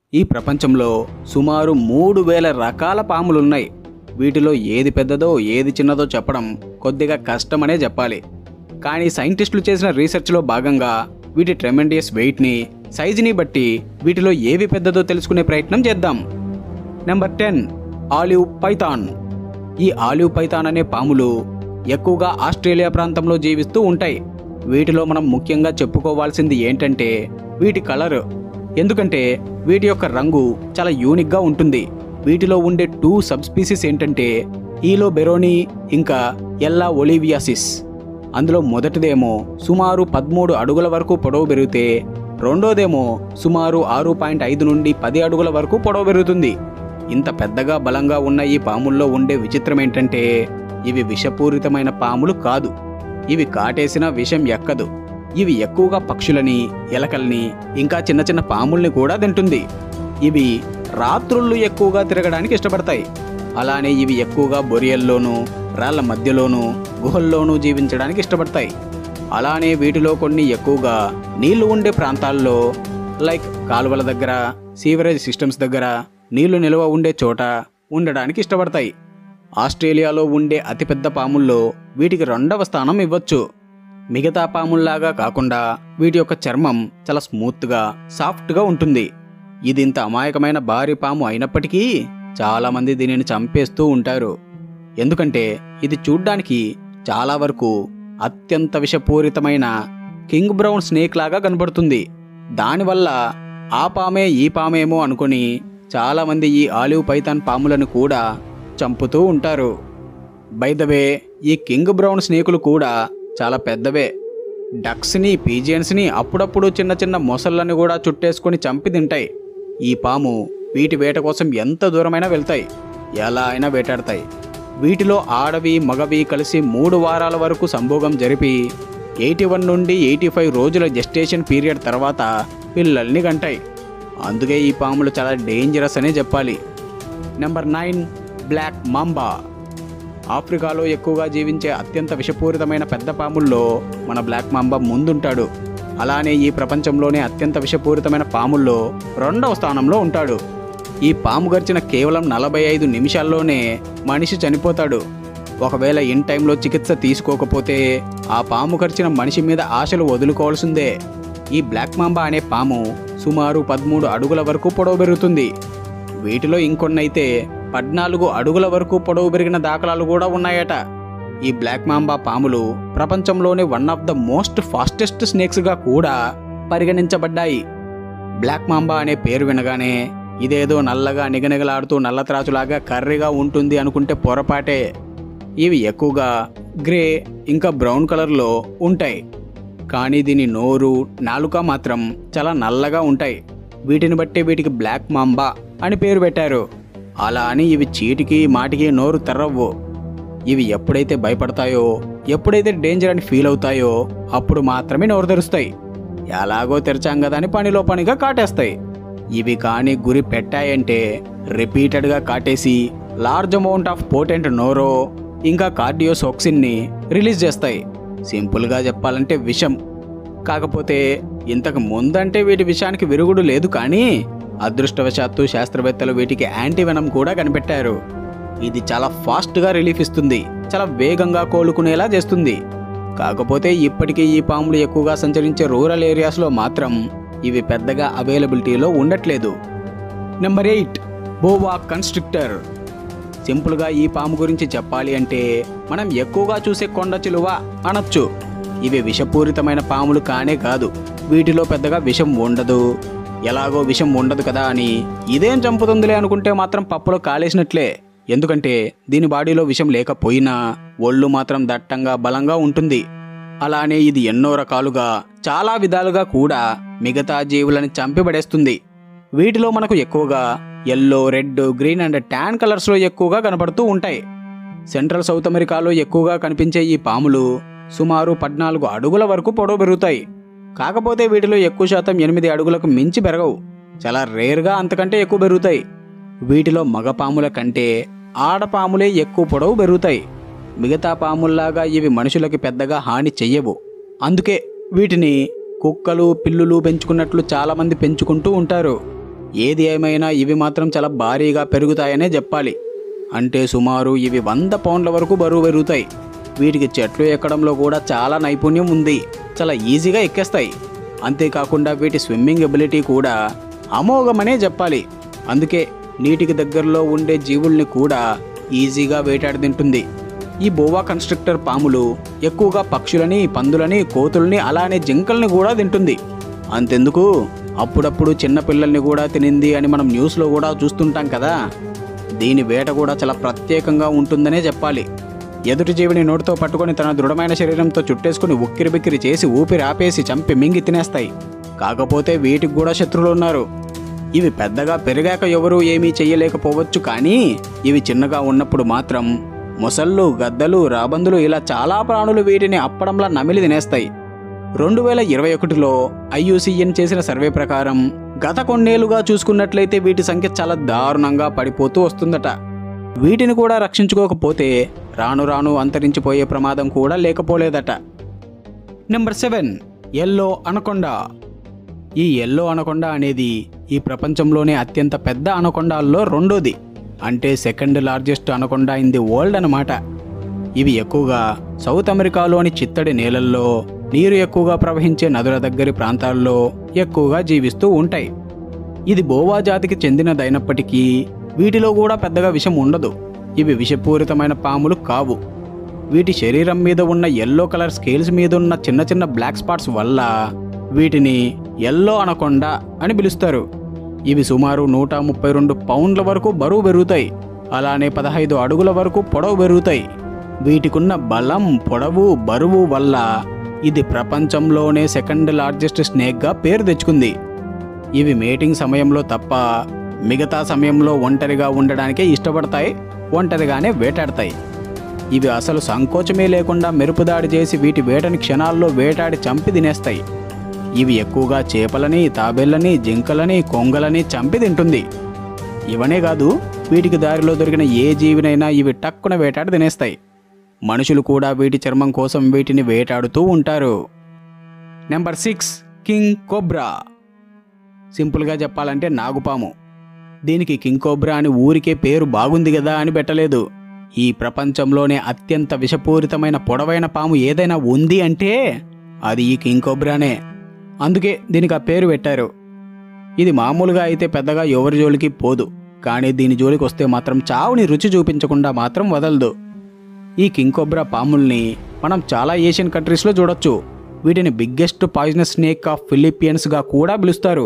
ఈ ప్రపంచంలో సుమారు మూడు వేల రకాల పాములున్నాయి వీటిలో ఏది పెద్దదో ఏది చిన్నదో చెప్పడం కొద్దిగా కష్టమనే చెప్పాలి కానీ సైంటిస్టులు చేసిన రీసెర్చ్లో భాగంగా వీటి ట్రెమెండియస్ వెయిట్ని సైజుని బట్టి వీటిలో ఏవి పెద్దదో తెలుసుకునే ప్రయత్నం చేద్దాం నెంబర్ టెన్ ఆలివ్ పైథాన్ ఈ ఆలివ్ పైథాన్ అనే పాములు ఎక్కువగా ఆస్ట్రేలియా ప్రాంతంలో జీవిస్తూ ఉంటాయి వీటిలో మనం ముఖ్యంగా చెప్పుకోవాల్సింది ఏంటంటే వీటి కలర్ ఎందుకంటే వీటి యొక్క రంగు చాలా యూనిక్గా ఉంటుంది వీటిలో ఉండే టూ సబ్ స్పీసీస్ ఏంటంటే ఈలో బెరోని ఇంకా ఎల్లా ఒలివియాసిస్ అందులో మొదటిదేమో సుమారు పదమూడు అడుగుల వరకు పొడవు పెరిగితే రెండోదేమో సుమారు ఆరు పాయింట్ ఐదు నుండి పది అడుగుల వరకు పొడవు పెరుగుతుంది ఇంత పెద్దగా బలంగా ఉన్న ఈ పాముల్లో ఉండే విచిత్రం ఏంటంటే ఇవి విషపూరితమైన పాములు కాదు ఇవి కాటేసిన విషం ఎక్కదు ఇవి ఎక్కువగా పక్షులని ఎలకల్ని ఇంకా చిన్న చిన్న పాముల్ని కూడా తింటుంది ఇవి రాత్రుళ్ళు ఎక్కువగా తిరగడానికి ఇష్టపడతాయి అలానే ఇవి ఎక్కువగా బొరియల్లోనూ రాళ్ల మధ్యలోనూ గుహల్లోనూ జీవించడానికి ఇష్టపడతాయి అలానే వీటిలో కొన్ని ఎక్కువగా నీళ్లు ఉండే ప్రాంతాల్లో లైక్ కాలువల దగ్గర సీవరేజ్ సిస్టమ్స్ దగ్గర నీళ్లు నిల్వ ఉండే చోట ఉండడానికి ఇష్టపడతాయి ఆస్ట్రేలియాలో ఉండే అతిపెద్ద పాముల్లో వీటికి రెండవ స్థానం ఇవ్వచ్చు మిగతా పాముల్లాగా కాకుండా వీటి యొక్క చర్మం చాలా స్మూత్గా సాఫ్ట్గా ఉంటుంది ఇది ఇంత అమాయకమైన భారీ పాము అయినప్పటికీ చాలామంది దీనిని చంపేస్తూ ఉంటారు ఎందుకంటే ఇది చూడ్డానికి చాలా వరకు అత్యంత విషపూరితమైన కింగ్ బ్రౌన్ స్నేక్ లాగా కనబడుతుంది దానివల్ల ఆ పామే ఈ పామేమో అనుకొని చాలామంది ఈ ఆలివ్ పైథాన్ పాములను కూడా చంపుతూ ఉంటారు బైదవే ఈ కింగ్ బ్రౌన్ స్నేకులు కూడా చాలా పెద్దవే డక్స్ని పీజియన్స్ని అప్పుడప్పుడు చిన్న చిన్న మొసళ్ళని కూడా చుట్టేసుకొని చంపి తింటాయి ఈ పాము వీటి వేట కోసం ఎంత దూరమైనా వెళ్తాయి ఎలా అయినా వేటాడతాయి వీటిలో ఆడవి మగవి కలిసి మూడు వారాల వరకు సంభోగం జరిపి ఎయిటీ వన్ నుండి ఎయిటీ ఫైవ్ రోజుల జెస్టేషన్ పీరియడ్ తర్వాత పిల్లల్ని కంటాయి అందుకే ఈ పాములు చాలా డేంజరస్ అనే చెప్పాలి నెంబర్ నైన్ బ్లాక్ మాంబా ఆఫ్రికాలో ఎక్కువగా జీవించే అత్యంత విషపూరితమైన పెద్ద పాముల్లో మన బ్లాక్ మాంబా ముందుంటాడు అలానే ఈ ప్రపంచంలోనే అత్యంత విషపూరితమైన పాముల్లో రెండవ స్థానంలో ఉంటాడు ఈ పాము గరిచిన కేవలం నలభై ఐదు నిమిషాల్లోనే మనిషి చనిపోతాడు ఒకవేళ ఇన్ టైంలో చికిత్స తీసుకోకపోతే ఆ పాము గరిచిన మనిషి మీద ఆశలు వదులుకోవాల్సిందే ఈ బ్లాక్ మాంబా అనే పాము సుమారు పదమూడు అడుగుల వరకు పొడవు పెరుగుతుంది వీటిలో ఇంకొన్నైతే పద్నాలుగు అడుగుల వరకు పొడవు పెరిగిన దాఖలాలు కూడా ఉన్నాయట ఈ బ్లాక్ మాంబా పాములు ప్రపంచంలోనే one of the most fastest స్నేక్స్గా కూడా పరిగణించబడ్డాయి బ్లాక్ మాంబా అనే పేరు వినగానే ఇదేదో నల్లగా నిగనిగలాడుతూ నల్లత్రాచులాగా కర్రీగా ఉంటుంది అనుకుంటే పొరపాటే ఇవి ఎక్కువగా గ్రే ఇంకా బ్రౌన్ కలర్లో ఉంటాయి కానీ దీని నోరు నాలుక మాత్రం చాలా నల్లగా ఉంటాయి వీటిని బట్టి వీటికి బ్లాక్ మాంబా అని పేరు పెట్టారు అలా అని ఇవి చీటికి మాటికి నోరు తెరవ్వు ఇవి ఎప్పుడైతే భయపడతాయో ఎప్పుడైతే డేంజర్ అని ఫీల్ అవుతాయో అప్పుడు మాత్రమే నోరు తెరుస్తాయి ఎలాగో తెరిచాం కదా అని పనిలో పనిగా కాటేస్తాయి ఇవి కానీ గురి పెట్టాయంటే రిపీటెడ్గా కాటేసి లార్జ్ అమౌంట్ ఆఫ్ పోటెంట్ నోరో ఇంకా కార్డియోసోక్సిన్ని రిలీజ్ చేస్తాయి సింపుల్గా చెప్పాలంటే విషం కాకపోతే ఇంతకు ముందంటే వీటి విషయానికి విరుగుడు లేదు కానీ అదృష్టవశాత్తు శాస్త్రవేత్తలు వీటికి యాంటీవెనం కూడా కనిపెట్టారు ఇది చాలా ఫాస్ట్గా రిలీఫ్ ఇస్తుంది చాలా వేగంగా కోలుకునేలా చేస్తుంది కాకపోతే ఇప్పటికీ ఈ పాములు ఎక్కువగా సంచరించే రూరల్ ఏరియాస్లో మాత్రం ఇవి పెద్దగా అవైలబిలిటీలో ఉండట్లేదు నెంబర్ ఎయిట్ బోవా కన్స్ట్రిక్టర్ సింపుల్గా ఈ పాము గురించి చెప్పాలి అంటే మనం ఎక్కువగా చూసే కొండ చిలువ అనొచ్చు ఇవి విషపూరితమైన పాములు కానే కాదు వీటిలో పెద్దగా విషం ఉండదు ఎలాగో విషం ఉండదు కదా అని ఇదేం చంపుతుందిలే అనుకుంటే మాత్రం పప్పులో కాలేసినట్లే ఎందుకంటే దీని బాడీలో విషం లేకపోయినా ఒళ్ళు మాత్రం దట్టంగా బలంగా ఉంటుంది అలానే ఇది ఎన్నో రకాలుగా చాలా విధాలుగా కూడా మిగతా జీవులని చంపిపడేస్తుంది వీటిలో మనకు ఎక్కువగా yellow red green and tan కలర్స్లో ఎక్కువగా కనబడుతూ ఉంటాయి సెంట్రల్ సౌత్ అమెరికాలో ఎక్కువగా కనిపించే ఈ పాములు సుమారు పద్నాలుగు అడుగుల వరకు పొడవు పెరుగుతాయి కాకపోతే వీటిలో ఎక్కువ శాతం ఎనిమిది అడుగులకు మించి పెరగవు చాలా రేర్గా అంతకంటే ఎక్కువ పెరుగుతాయి వీటిలో మగ పాముల కంటే ఆడపాములే ఎక్కువ పొడవు పెరుగుతాయి మిగతా పాముల్లాగా ఇవి మనుషులకి పెద్దగా హాని చెయ్యవు అందుకే వీటిని కుక్కలు పిల్లులు పెంచుకున్నట్లు చాలామంది పెంచుకుంటూ ఉంటారు ఏది ఏమైనా ఇవి మాత్రం చాలా భారీగా పెరుగుతాయనే చెప్పాలి అంటే సుమారు ఇవి వంద పౌండ్ల వరకు బరువు పెరుగుతాయి వీటికి చెట్లు ఎక్కడంలో కూడా చాలా నైపుణ్యం ఉంది చాలా ఈజీగా ఎక్కేస్తాయి అంతేకాకుండా వీటి స్విమ్మింగ్ ఎబిలిటీ కూడా అమోఘమనే చెప్పాలి అందుకే నీటికి దగ్గరలో ఉండే జీవుల్ని కూడా ఈజీగా వేటాడి తింటుంది ఈ బోవా కన్స్ట్రక్టర్ పాములు ఎక్కువగా పక్షులని పందులని కోతుల్ని అలానే జింకల్ని కూడా తింటుంది అంతెందుకు అప్పుడప్పుడు చిన్న పిల్లల్ని కూడా తినింది అని మనం న్యూస్లో కూడా చూస్తుంటాం కదా దీని వేట కూడా చాలా ప్రత్యేకంగా ఉంటుందనే చెప్పాలి ఎదుటి జీవిని నోటితో పట్టుకొని తన దృఢమైన శరీరంతో చుట్టేసుకుని ఉక్కిరి బిక్కిరి చేసి ఊపిరి ఆపేసి చంపి మింగి తినేస్తాయి కాకపోతే వీటికి కూడా శత్రువులు ఉన్నారు ఇవి పెద్దగా పెరిగాక ఎవరూ ఏమీ చెయ్యలేకపోవచ్చు కానీ ఇవి చిన్నగా ఉన్నప్పుడు మాత్రం మొసళ్ళు గద్దలు రాబందులు ఇలా చాలా ప్రాణులు వీటిని అప్పడంలా నమిలి తినేస్తాయి రెండు వేల ఇరవై ఒకటిలో ఐయుసిఎన్ చేసిన సర్వే ప్రకారం గత కొన్నేళ్లుగా చూసుకున్నట్లయితే వీటి సంఖ్య చాలా దారుణంగా పడిపోతూ వస్తుందట వీటిని కూడా రక్షించుకోకపోతే రాను రాను అంతరించిపోయే ప్రమాదం కూడా లేకపోలేదట నెంబర్ సెవెన్ ఎల్లో అనకొండ ఈ ఎల్లో అనకొండ అనేది ఈ ప్రపంచంలోనే అత్యంత పెద్ద అనకొండాల్లో రెండోది అంటే second largest anaconda in the world అన్నమాట ఇవి ఎక్కువగా సౌత్ అమెరికాలోని చిత్తడి నేలల్లో నీరు ఎక్కువగా ప్రవహించే నదుల దగ్గరి ప్రాంతాల్లో ఎక్కువగా జీవిస్తూ ఉంటాయి ఇది బోవా జాతికి చెందినదైనప్పటికీ వీటిలో కూడా పెద్దగా విషం ఉండదు ఇవి విషపూరితమైన పాములు కావు వీటి శరీరం మీద ఉన్న ఎల్లో కలర్ స్కేల్స్ మీద ఉన్న చిన్న చిన్న బ్లాక్ స్పాట్స్ వల్ల వీటిని ఎల్లో అనకొండ అని పిలుస్తారు ఇవి సుమారు నూట ముప్పై రెండు పౌండ్ల వరకు బరువు పెరుగుతాయి అలానే పదహైదు అడుగుల వరకు పొడవు పెరుగుతాయి వీటికున్న బలం పొడవు బరువు వల్ల ఇది ప్రపంచంలోనే సెకండ్ లార్జెస్ట్ స్నేక్గా పేరు తెచ్చుకుంది ఇవి మేటింగ్ సమయంలో తప్ప మిగతా సమయంలో ఒంటరిగా ఉండడానికే ఇష్టపడతాయి ఒంటరిగానే వేటాడతాయి ఇవి అసలు సంకోచమే లేకుండా మెరుపుదాడి చేసి వీటి వేటని క్షణాల్లో వేటాడి చంపి తినేస్తాయి ఇవి ఎక్కువగా చేపలని తాబేళ్లని జింకలని కొంగలని చంపి తింటుంది ఇవనే కాదు వీటికి దారిలో దొరికిన ఏ జీవినైనా ఇవి టక్కున వేటాడి తినేస్తాయి మనుషులు కూడా వీటి చర్మం కోసం వీటిని వేటాడుతూ ఉంటారు నెంబర్ సిక్స్ కింగ్ కోబ్రా సింపుల్గా చెప్పాలంటే నాగుపాము దీనికి కింగ్ కోబ్రా అని ఊరికే పేరు బాగుంది కదా అని పెట్టలేదు ఈ ప్రపంచంలోనే అత్యంత విషపూరితమైన పొడవైన పాము ఏదైనా ఉంది అంటే అది ఈ కింగ్ కోబ్రానే అందుకే దీనికి ఆ పేరు పెట్టారు ఇది మామూలుగా అయితే పెద్దగా ఎవరి జోలికి పోదు కానీ దీని జోలికి వస్తే మాత్రం చావుని రుచి చూపించకుండా మాత్రం వదలదు ఈ కింగ్ కోబ్రా పాముల్ని మనం చాలా ఏషియన్ కంట్రీస్లో చూడొచ్చు వీటిని బిగ్గెస్ట్ పాయిజనస్ స్నేక్ ఆఫ్ ఫిలిపియన్స్గా కూడా పిలుస్తారు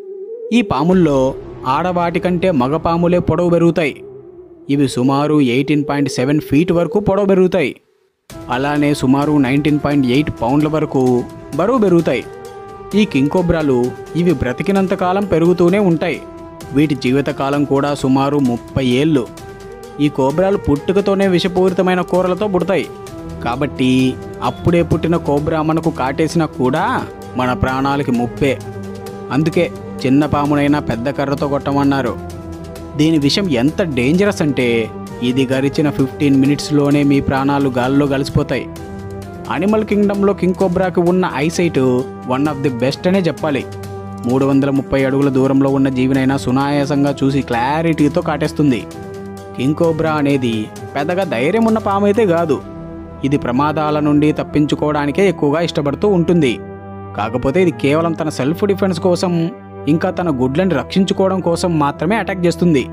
ఈ పాముల్లో ఆడవాటి కంటే మగ పాములే పొడవు పెరుగుతాయి ఇవి సుమారు ఎయిటీన్ పాయింట్ సెవెన్ ఫీట్ వరకు పొడవు పెరుగుతాయి అలానే సుమారు నైన్టీన్ పాయింట్ ఎయిట్ పౌండ్ల వరకు బరువు పెరుగుతాయి ఈ కింకోబ్రాలు ఇవి బ్రతికినంత కాలం పెరుగుతూనే ఉంటాయి వీటి జీవితకాలం కూడా సుమారు ముప్పై ఏళ్ళు ఈ కోబ్రాలు పుట్టుకతోనే విషపూరితమైన కూరలతో పుడతాయి కాబట్టి అప్పుడే పుట్టిన కోబ్రా మనకు కాటేసినా కూడా మన ప్రాణాలకి ముప్పే అందుకే చిన్న పామునైనా పెద్ద కర్రతో కొట్టమన్నారు దీని విషయం ఎంత డేంజరస్ అంటే ఇది గరిచిన ఫిఫ్టీన్ మినిట్స్లోనే మీ ప్రాణాలు గాల్లో కలిసిపోతాయి అనిమల్ కింగ్డమ్లో కింగ్ కోబ్రాకి ఉన్న eyesight one of the best అనే చెప్పాలి మూడు వందల ముప్పై అడుగుల దూరంలో ఉన్న జీవినైనా సునాయాసంగా చూసి క్లారిటీతో కాటేస్తుంది కింగ్ కోబ్రా అనేది పెద్దగా ధైర్యం ఉన్న పాము అయితే కాదు ఇది ప్రమాదాల నుండి తప్పించుకోవడానికే ఎక్కువగా ఇష్టపడుతూ ఉంటుంది కాకపోతే ఇది కేవలం తన సెల్ఫ్ డిఫెన్స్ కోసం ఇంకా తన గుడ్లను రక్షించుకోవడం కోసం మాత్రమే అటాక్ చేస్తుంది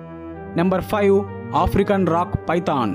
number five African rock python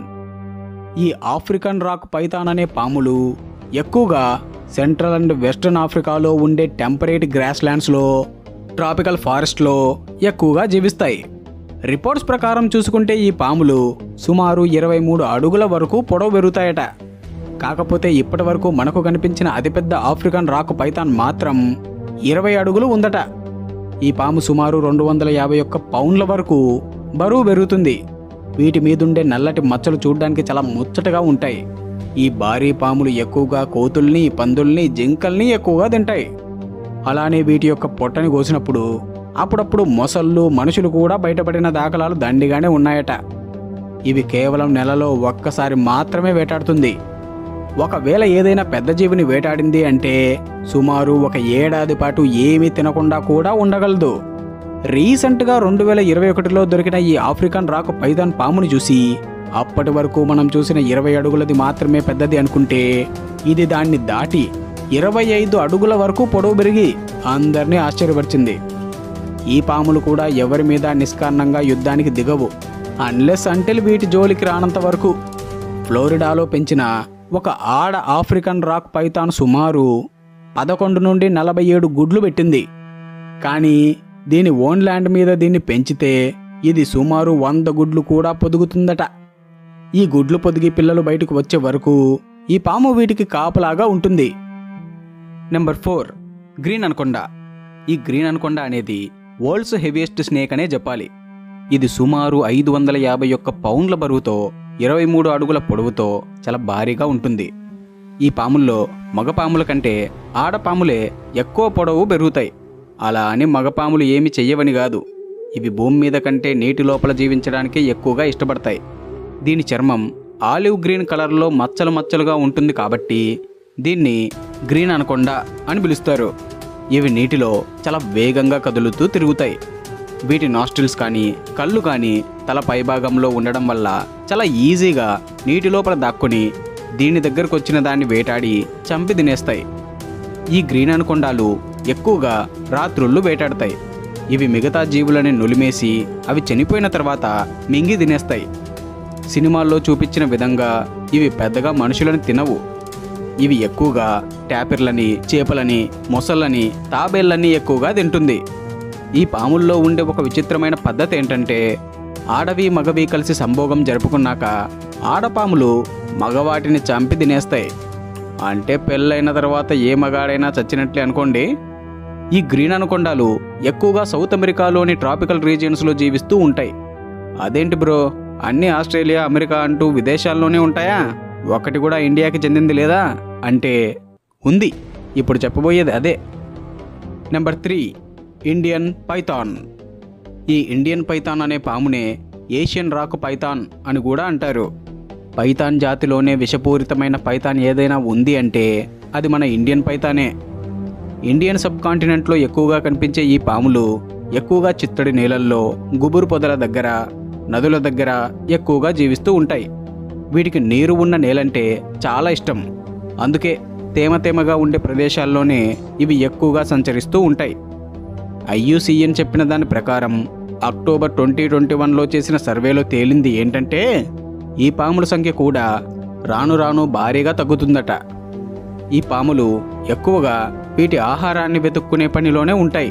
ఈ ఆఫ్రికన్ రాక్ పైథాన్ అనే పాములు ఎక్కువగా సెంట్రల్ అండ్ వెస్ట్రన్ ఆఫ్రికాలో ఉండే టెంపరేట్ గ్రాస్ ల్యాండ్స్లో ట్రాపికల్ ఫారెస్ట్లో ఎక్కువగా జీవిస్తాయి రిపోర్ట్స్ ప్రకారం చూసుకుంటే ఈ పాములు సుమారు ఇరవై మూడు అడుగుల వరకు పొడవు పెరుగుతాయట కాకపోతే ఇప్పటి వరకు మనకు కనిపించిన అతిపెద్ద ఆఫ్రికన్ రాక్ పైథాన్ మాత్రం ఇరవై అడుగులు ఉందట ఈ పాము సుమారు రెండు వందల యాభై ఒక్క పౌండ్ల వరకు బరువు పెరుగుతుంది వీటి మీదుండే నల్లటి మచ్చలు చూడడానికి చాలా ముచ్చటగా ఉంటాయి ఈ భారీ పాములు ఎక్కువగా కోతుల్ని పందుల్ని జింకల్ని ఎక్కువగా తింటాయి అలానే వీటి యొక్క పొట్టని కోసినప్పుడు అప్పుడప్పుడు మొసళ్ళు మనుషులు కూడా బయటపడిన దాఖలాలు దండిగానే ఉన్నాయట ఇవి కేవలం నెలలో ఒక్కసారి మాత్రమే వేటాడుతుంది ఒకవేళ ఏదైనా పెద్ద జీవిని వేటాడింది అంటే సుమారు ఒక ఏడాది పాటు ఏమీ తినకుండా కూడా ఉండగలదు రీసెంట్గా రెండు వేల ఇరవై ఒకటిలో దొరికిన ఈ ఆఫ్రికన్ రాక్ పైథాన్ పాముని చూసి అప్పటి వరకు మనం చూసిన ఇరవై అడుగులది మాత్రమే పెద్దది అనుకుంటే ఇది దాన్ని దాటి ఇరవై ఐదు అడుగుల వరకు పొడవు పెరిగి అందరినీ ఆశ్చర్యపరిచింది ఈ పాములు కూడా ఎవరి మీద నిష్కారణంగా యుద్ధానికి దిగవు అన్లెస్ అంటెల్ వీటి జోలికి రానంత వరకు ఫ్లోరిడాలో పెంచిన ఒక ఆడ ఆఫ్రికన్ రాక్ పైథాన్ సుమారు పదకొండు నుండి నలభై ఏడు గుడ్లు పెట్టింది కానీ దీని ఓన్ ల్యాండ్ మీద దీన్ని పెంచితే ఇది సుమారు వంద గుడ్లు కూడా పొదుగుతుందట ఈ గుడ్లు పొదిగి పిల్లలు బయటకు వచ్చే వరకు ఈ పాము వీటికి కాపలాగా ఉంటుంది నెంబర్ ఫోర్ గ్రీన్ అనకొండ ఈ గ్రీన్ అనకొండ అనేది వరల్డ్స్ హెవీయెస్ట్ స్నేక్ అనే చెప్పాలి ఇది సుమారు ఐదు వందల యాభై ఒక్క పౌండ్ల బరువుతో ఇరవై మూడు అడుగుల పొడవుతో చాలా భారీగా ఉంటుంది ఈ పాముల్లో మగ పాముల కంటే ఆడపాములే ఎక్కువ పొడవు పెరుగుతాయి అలా అని మగపాములు ఏమి చెయ్యవని కాదు ఇవి భూమి మీద కంటే నీటి లోపల జీవించడానికి ఎక్కువగా ఇష్టపడతాయి దీని చర్మం ఆలివ్ గ్రీన్ కలర్లో మచ్చలు మచ్చలుగా ఉంటుంది కాబట్టి దీన్ని గ్రీన్ అనకొండ అని పిలుస్తారు ఇవి నీటిలో చాలా వేగంగా కదులుతూ తిరుగుతాయి వీటి నాస్ట్రిల్స్ కానీ కళ్ళు కానీ తల పైభాగంలో ఉండడం వల్ల చాలా ఈజీగా నీటి లోపల దాక్కుని దీని దగ్గరకు వచ్చిన దాన్ని వేటాడి చంపి తినేస్తాయి ఈ గ్రీన్ అనకొండాలు ఎక్కువగా రాత్రుళ్ళు వేటాడతాయి ఇవి మిగతా జీవులని నులిమేసి అవి చనిపోయిన తర్వాత మింగి తినేస్తాయి సినిమాల్లో చూపించిన విధంగా ఇవి పెద్దగా మనుషులను తినవు ఇవి ఎక్కువగా ట్యాపిర్లని చేపలని మొసళ్ళని తాబేళ్ళని ఎక్కువగా తింటుంది ఈ పాముల్లో ఉండే ఒక విచిత్రమైన పద్ధతి ఏంటంటే ఆడవి మగవి కలిసి సంభోగం జరుపుకున్నాక ఆడపాములు మగవాటిని చంపి తినేస్తాయి అంటే పెళ్ళైన తర్వాత ఏ మగాడైనా చచ్చినట్లే అనుకోండి ఈ గ్రీన్ అనకొండాలు ఎక్కువగా సౌత్ అమెరికాలోని ట్రాపికల్ రీజియన్స్లో జీవిస్తూ ఉంటాయి అదేంటి బ్రో అన్ని ఆస్ట్రేలియా అమెరికా అంటూ విదేశాల్లోనే ఉంటాయా ఒకటి కూడా ఇండియాకి చెందింది లేదా అంటే ఉంది ఇప్పుడు చెప్పబోయేది అదే నెంబర్ త్రీ ఇండియన్ పైథాన్ ఈ ఇండియన్ పైథాన్ అనే పామునే ఏషియన్ రాక్ పైథాన్ అని కూడా అంటారు పైథాన్ జాతిలోనే విషపూరితమైన పైథాన్ ఏదైనా ఉంది అంటే అది మన ఇండియన్ పైథానే ఇండియన్ సబ్ కాంటినెంట్లో ఎక్కువగా కనిపించే ఈ పాములు ఎక్కువగా చిత్తడి నీళ్ళల్లో గుబురు పొదల దగ్గర నదుల దగ్గర ఎక్కువగా జీవిస్తూ ఉంటాయి వీటికి నీరు ఉన్న నేలంటే చాలా ఇష్టం అందుకే తేమ తేమగా ఉండే ప్రదేశాల్లోనే ఇవి ఎక్కువగా సంచరిస్తూ ఉంటాయి ఐయుసిఎన్ చెప్పిన దాని ప్రకారం అక్టోబర్ ట్వంటీ ట్వంటీ వన్లో చేసిన సర్వేలో తేలింది ఏంటంటే ఈ పాముల సంఖ్య కూడా రాను రాను భారీగా తగ్గుతుందట ఈ పాములు ఎక్కువగా వీటి ఆహారాన్ని వెతుక్కునే పనిలోనే ఉంటాయి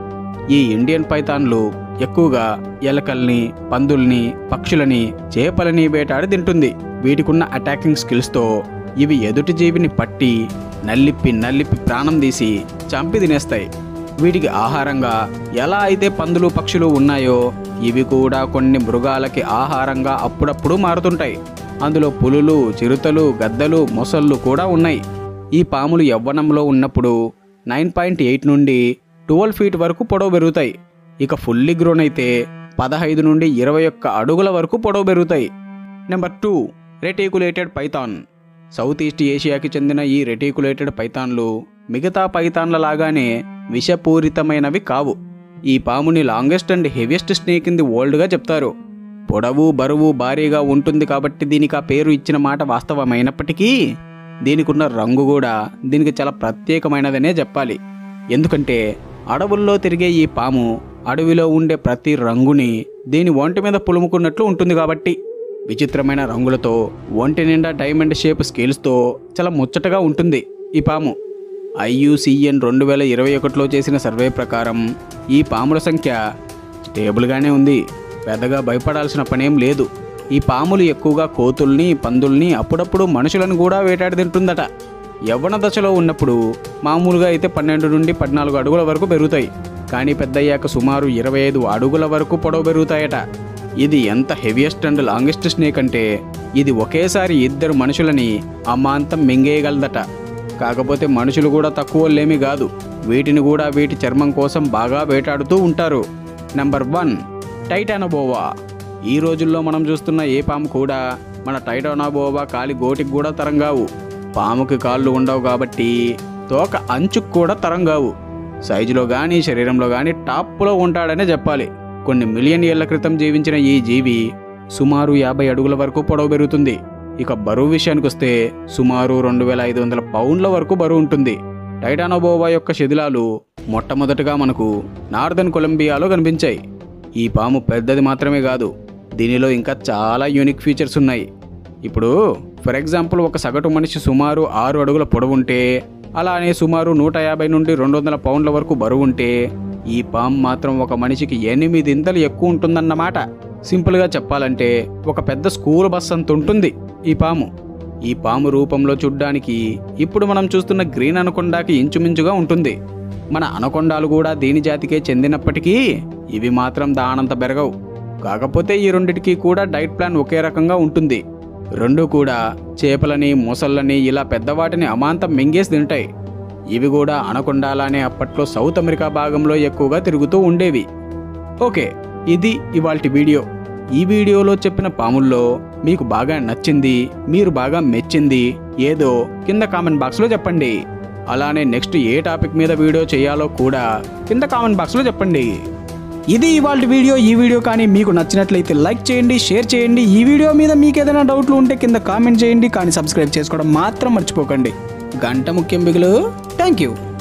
ఈ ఇండియన్ పైథాన్లు ఎక్కువగా ఎలకల్ని పందుల్ని పక్షులని చేపలని వేటాడి తింటుంది వీటికున్న అటాకింగ్ స్కిల్స్తో ఇవి ఎదుటి జీవిని పట్టి నల్లిప్పి నల్లిప్పి ప్రాణం తీసి చంపి తినేస్తాయి వీటికి ఆహారంగా ఎలా అయితే పందులు పక్షులు ఉన్నాయో ఇవి కూడా కొన్ని మృగాలకి ఆహారంగా అప్పుడప్పుడు మారుతుంటాయి అందులో పులులు చిరుతలు గద్దలు మొసళ్ళు కూడా ఉన్నాయి ఈ పాములు యవ్వనంలో ఉన్నప్పుడు నైన్ పాయింట్ ఎయిట్ నుండి ట్వెల్వ్ ఫీట్ వరకు పొడవు పెరుగుతాయి ఇక ఫుల్లీ గ్రోన్ అయితే పదహైదు నుండి ఇరవై ఒక్క అడుగుల వరకు పొడవు పెరుగుతాయి number two reticulated python south east ఏషియాకి చెందిన ఈ రెటికులేటెడ్ పైథాన్లు మిగతా పైథాన్ల లాగానే విషపూరితమైనవి కావు ఈ పాముని longest and heaviest snake in the వరల్డ్గా చెప్తారు పొడవు బరువు భారీగా ఉంటుంది కాబట్టి దీనికి ఆ పేరు ఇచ్చిన మాట వాస్తవమైనప్పటికీ దీనికున్న రంగు కూడా దీనికి చాలా ప్రత్యేకమైనదనే చెప్పాలి ఎందుకంటే అడవుల్లో తిరిగే ఈ పాము అడవిలో ఉండే ప్రతి రంగుని దీని ఒంటి మీద పులుముకున్నట్లు ఉంటుంది కాబట్టి విచిత్రమైన రంగులతో ఒంటి నిండా డైమండ్ షేప్ స్కేల్స్తో చాలా ముచ్చటగా ఉంటుంది ఈ పాము ఐయుసిఎన్ రెండు వేల ఇరవై ఒకటిలో చేసిన సర్వే ప్రకారం ఈ పాముల సంఖ్య స్టేబుల్గానే ఉంది పెద్దగా భయపడాల్సిన పనేం లేదు ఈ పాములు ఎక్కువగా కోతుల్ని పందుల్ని అప్పుడప్పుడు మనుషులను కూడా వేటాడి తింటుందట యవ్వన దశలో ఉన్నప్పుడు మామూలుగా అయితే పన్నెండు నుండి పద్నాలుగు అడుగుల వరకు పెరుగుతాయి కానీ పెద్దయ్యాక సుమారు ఇరవై ఐదు అడుగుల వరకు పొడవు పెరుగుతాయట ఇది ఎంత హెవియెస్ట్ అండ్ లాంగెస్ట్ స్నేక్ అంటే ఇది ఒకేసారి ఇద్దరు మనుషులని అమాంతం మింగేయగలదట కాకపోతే మనుషులు కూడా తక్కువలేమి కాదు వీటిని కూడా వీటి చర్మం కోసం బాగా వేటాడుతూ ఉంటారు నంబర్ వన్ టైటానోబోవా ఈ రోజుల్లో మనం చూస్తున్న ఏ పాము కూడా మన టైటానోబోవా కాలి గోటికి కూడా తరం కావు పాముకి కాళ్ళు ఉండవు కాబట్టి తోక అంచుకు కూడా తరం కావు సైజులో కానీ శరీరంలో కానీ టాప్లో ఉంటాడనే చెప్పాలి కొన్ని మిలియన్ ఏళ్ల క్రితం జీవించిన ఈ జీవి సుమారు యాభై అడుగుల వరకు పొడవు పెరుగుతుంది ఇక బరువు విషయానికి వస్తే సుమారు రెండు వేల ఐదు వందల పౌండ్ల వరకు బరువు ఉంటుంది టైటానోబోవా యొక్క శిథిలాలు మొట్టమొదటగా మనకు నార్దర్న్ కొలంబియాలో కనిపించాయి ఈ పాము పెద్దది మాత్రమే కాదు దీనిలో ఇంకా చాలా యూనిక్ ఫీచర్స్ ఉన్నాయి ఇప్పుడు ఫర్ ఎగ్జాంపుల్ ఒక సగటు మనిషి సుమారు ఆరు అడుగుల పొడవు ఉంటే అలానే సుమారు నూట యాభై నుండి రెండు వందల పౌండ్ల వరకు బరువు ఉంటే ఈ పాము మాత్రం ఒక మనిషికి ఎనిమిదింతలు ఎక్కువ ఉంటుందన్నమాట సింపుల్గా చెప్పాలంటే ఒక పెద్ద స్కూల్ బస్ అంత ఉంటుంది ఈ పాము ఈ పాము రూపంలో చూడ్డానికి ఇప్పుడు మనం చూస్తున్న గ్రీన్ అనకొండాకి ఇంచుమించుగా ఉంటుంది మన అనకొండాలు కూడా దీని జాతికే చెందినప్పటికీ ఇవి మాత్రం దానంత బెరగవు కాకపోతే ఈ రెండిటికి కూడా డైట్ ప్లాన్ ఒకే రకంగా ఉంటుంది రెండు కూడా చేపలని మొసళ్ళని ఇలా పెద్దవాటిని అమాంతం మింగేసి తింటాయి ఇవి కూడా అనకొండాలానే అప్పట్లో సౌత్ అమెరికా భాగంలో ఎక్కువగా తిరుగుతూ ఉండేవి ఓకే ఇది ఇవాల్టి వీడియో ఈ వీడియోలో చెప్పిన పాముల్లో మీకు బాగా నచ్చింది మీరు బాగా మెచ్చింది ఏదో కింద కామెంట్ బాక్స్లో చెప్పండి అలానే నెక్స్ట్ ఏ టాపిక్ మీద వీడియో చేయాలో కూడా కింద కామెంట్ బాక్స్లో చెప్పండి ఇది ఇవాళ వీడియో ఈ వీడియో కానీ మీకు నచ్చినట్లయితే లైక్ చేయండి షేర్ చేయండి ఈ వీడియో మీద మీకు ఏదైనా డౌట్లు ఉంటే కింద కామెంట్ చేయండి కానీ సబ్స్క్రైబ్ చేసుకోవడం మాత్రం మర్చిపోకండి గంట ముఖ్యం బిగులు థ్యాంక్ యూ